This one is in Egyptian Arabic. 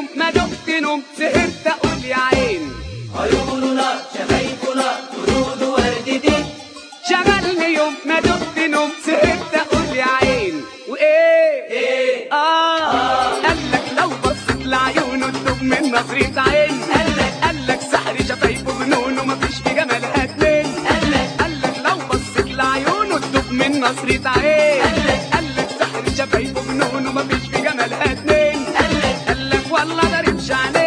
يوم ما دقت نوم سهرت اقول يا عين عيونه نار شفايفه نار ورود وردتين شغلني يوم ما دقت نوم سهرت اقول يا عين وايه ايه آه قالك لو بصت لعيونه تدوب من نظرة عين قالك قالك سحر شفايفه جنون ومفيش في جمالها اتنين قالك قالك لو بصت لعيونه تدوب من نظرة عين قالك قالك سحر شفايفه جنون ومفيش في جمالها اتنين قالك قالك والله ده رمش عليه